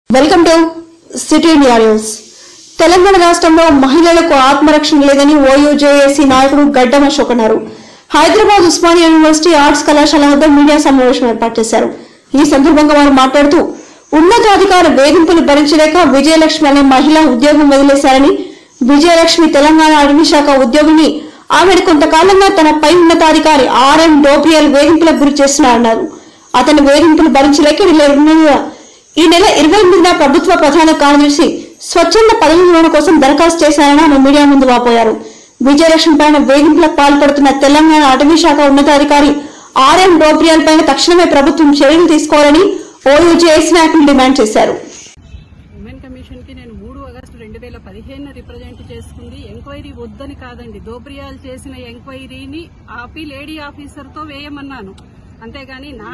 Welcome to city India news Telangana రాష్ట్రంలో మహిళలకు ఆత్మరక్షణ లేదని ఓయూజేఏసీ నాయకుడు గడ్డం అశోక్ అన్నారు హైదరాబాద్ ఉస్మానియా యూనివర్సిటీ ఆర్ట్స్ కళాశాల వద్ద మీడియా సమావేశం ఏర్పాటు చేశారు ఈ సందర్భంగా వారు మాట్లాడుతూ ఉన్నతాధికార వేధింపులు భరించలేక విజయలక్ష్మి అనే మహిళ ఉద్యోగం వదిలేశారని విజయలక్ష్మి తెలంగాణ అటవీ శాఖ ఉద్యోగిని ఆమెను కొంతకాలంగా తన పై ఉన్నతాధికారి ఆర్ఎం డోపియల్ వేధింపులకు గురి చేస్తున్నారన్నారు అతని వేధింపులు భరించలేక ఈ నెల ఇరవై- ఈ నెల ఇరవై ఎనిమిదిన ప్రభుత్వ ప్రధాన కార్యదర్శి స్వచ్ఛంద పదవి విరమణ కోసం దరఖాస్తు చేశారని ఆమె మీడియా ముందు వాపోయారు విజయలక్ష్మి పైన వేధింపులకు పాల్పడుతున్న తెలంగాణ అటవీ శాఖ ఉన్నతాధికారి ఆర్ఎం డోబ్రియాల్ పైన తక్షణమే ప్రభుత్వం చర్యలు తీసుకోవాలని ఓయూజేఎస్ నాయకులు డిమాండ్ చేశారు ఉమెన్ కమిషన్ కి నేను మూడు ఆగస్టు రెండు వేల పదిహేను రిప్రజెంట్ చేసుకుంది ఎంక్వైరీ వద్దని కాదండి దోబ్రియాల్ చేసిన ఎంక్వైరీని ఆపి లేడీ ఆఫీసర్ తో వేయమన్నాను అంతేగాని నా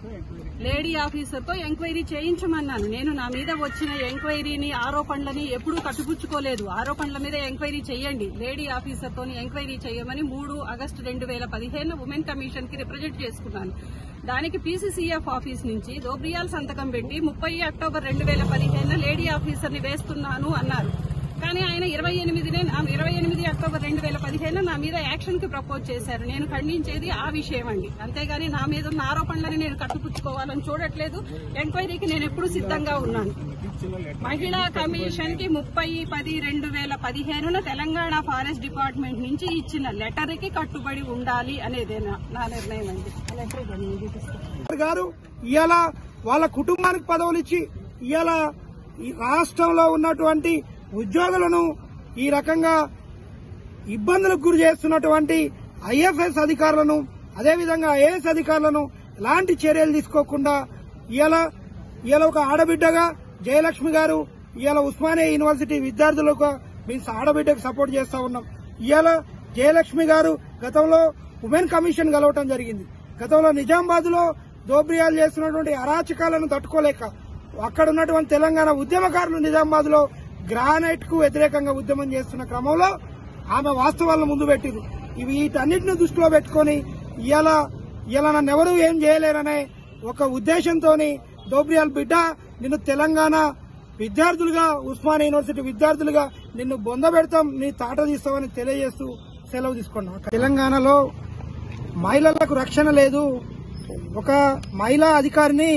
లేడీ ఆఫీసర్ తో ఎంక్వైరీ చేయించమన్నాను నేను నా మీద వచ్చిన ఎంక్వైరీని ఆరోపణలని ఎప్పుడూ కట్టుపుచ్చుకోలేదు ఆరోపణల మీద ఎంక్వైరీ చేయండి లేడీ ఆఫీసర్ తోని ఎంక్వైరీ చేయమని మూడు ఆగస్టు రెండు వేల పదిహేను ఉమెన్ కమిషన్ కి రిప్రజెంట్ చేసుకున్నాను దానికి పీసీసీఎఫ్ ఆఫీస్ నుంచి దోబ్రియాల్ సంతకం పెట్టి ముప్పై అక్టోబర్ రెండు వేల పదిహేను లేడీ ఆఫీసర్ ని వేస్తున్నాను అన్నారు కానీ ఆయన ఇరవై ఎనిమిదినే ఇరవై ఎనిమిది అక్టోబర్ రెండు వేల పదిహేను నా మీద యాక్షన్ కి ప్రపోజ్ చేశారు నేను ఖండించేది ఆ విషయం అండి అంతేగాని నా మీద ఉన్న ఆరోపణలని నేను కట్టుపుచ్చుకోవాలని చూడట్లేదు ఎంక్వైరీకి నేను ఎప్పుడు సిద్ధంగా ఉన్నాను మహిళా కమిషన్ కి ముప్పై పది రెండు వేల పదిహేనున తెలంగాణ ఫారెస్ట్ డిపార్ట్మెంట్ నుంచి ఇచ్చిన లెటర్ కి కట్టుబడి ఉండాలి అనేదే నా నా నిర్ణయం అండి ఆ లెటర్ ఇవ్వండి, మీకు ఇస్తాను. గారు ఇవాళ వాళ్ళ కుటుంబానికి పదవులు ఇచ్చి ఇవాళ ఈ రాష్ట్రంలో ఉన్నటువంటి ఉద్యోగులను ఈ రకంగా ఇబ్బందులకు గురి చేస్తున్నటువంటి ఐఎఫ్ఎస్ అధికారులను అదేవిధంగా ఐఏఎస్ అధికారులను ఎలాంటి చర్యలు తీసుకోకుండా ఇవాళ ఇవాళ ఒక ఆడబిడ్డగా జయలక్ష్మి గారు ఇవాళ ఉస్మానియా యూనివర్సిటీ విద్యార్థులకు మేము ఆడబిడ్డకు సపోర్ట్ చేస్తా ఉన్నాం ఇవాళ జయలక్ష్మి గారు గతంలో ఉమెన్ కమిషన్ కలవటం జరిగింది గతంలో నిజామాబాద్ లో దోబ్రియాలు చేస్తున్నటువంటి అరాచకాలను తట్టుకోలేక అక్కడ ఉన్నటువంటి తెలంగాణ ఉద్యమకారులు నిజామాబాద్ లో గ్రానైట్ కు వ్యతిరేకంగా ఉద్యమం చేస్తున్న క్రమంలో ఆమె వాస్తవాలను ముందు పెట్టింది ఇవి వీటన్నిటిని దృష్టిలో పెట్టుకొని ఇవాళ ఇలా నన్ను ఎవరూ ఏం చేయలేరనే ఒక ఉద్దేశంతోని దోబ్రియాల్ బిడ్డ నిన్ను తెలంగాణ విద్యార్థులుగా ఉస్మానియా యూనివర్సిటీ విద్యార్థులుగా నిన్ను బొంద పెడతాం నీ తాట తీస్తామని తెలియజేస్తూ సెలవు తీసుకున్నాం తెలంగాణలో మహిళలకు రక్షణ లేదు ఒక మహిళా అధికారిని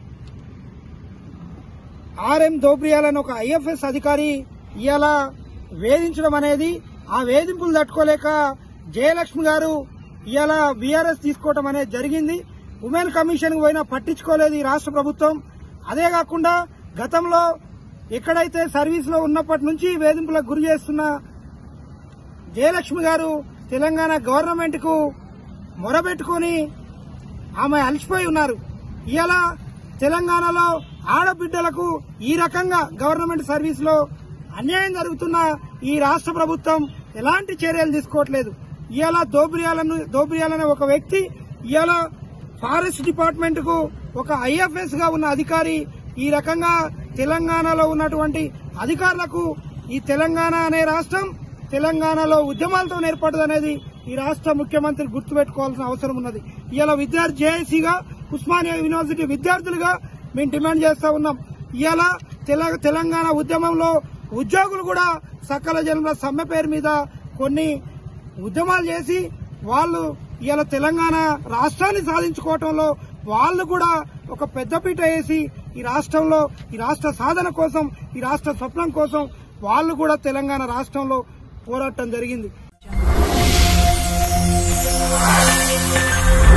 ఆర్ఎం దోబ్రియాల్ అని ఒక ఐఎఫ్ఎస్ అధికారి ఇవాళ వేధించడం అనేది ఆ వేధింపులు తట్టుకోలేక జయలక్ష్మి గారు ఇవాళ బీఆర్ఎస్ తీసుకోవడం అనేది జరిగింది ఉమెన్ కమిషన్ పోయినా పట్టించుకోలేదు ఈ రాష్ట్ర ప్రభుత్వం అదే కాకుండా గతంలో ఎక్కడైతే సర్వీస్ లో ఉన్నప్పటి నుంచి వేధింపులకు గురి చేస్తున్న జయలక్ష్మి గారు తెలంగాణ గవర్నమెంట్ కు మొరబెట్టుకుని ఆమె అలసిపోయి ఉన్నారు ఇలా తెలంగాణలో ఆడబిడ్డలకు ఈ రకంగా గవర్నమెంట్ సర్వీస్ లో అన్యాయం జరుగుతున్న ఈ రాష్ట్ర ప్రభుత్వం ఎలాంటి చర్యలు తీసుకోవట్లేదు ఇవాళ దోబ్రియాలను దోబ్రియాలనే ఒక వ్యక్తి ఇవాళ ఫారెస్ట్ డిపార్ట్మెంట్ కు ఒక ఐఎఫ్ఎస్ గా ఉన్న అధికారి ఈ రకంగా తెలంగాణలో ఉన్నటువంటి అధికారులకు ఈ తెలంగాణ అనే రాష్ట్రం తెలంగాణలో ఉద్యమాలతో ఏర్పడదు అనేది ఈ రాష్ట్ర ముఖ్యమంత్రి గుర్తుపెట్టుకోవాల్సిన అవసరం ఉన్నది ఇవాళ విద్యార్థి జేఏసీగా ఉస్మానియా యూనివర్సిటీ విద్యార్థులుగా మేము డిమాండ్ చేస్తా ఉన్నాం ఇవాళ తెల- తెలంగాణ ఉద్యమంలో ఉద్యోగులు కూడా సకల జన్మ సమ్మె పేరు మీద కొన్ని ఉద్యమాలు చేసి వాళ్ళు ఇవాళ తెలంగాణ రాష్ట్రాన్ని సాధించుకోవటంలో వాళ్ళు కూడా ఒక పెద్దపీట వేసి ఈ రాష్ట్రంలో ఈ రాష్ట్ర సాధన కోసం ఈ రాష్ట్ర స్వప్నం కోసం వాళ్ళు కూడా తెలంగాణ రాష్ట్రంలో పోరాటం జరిగింది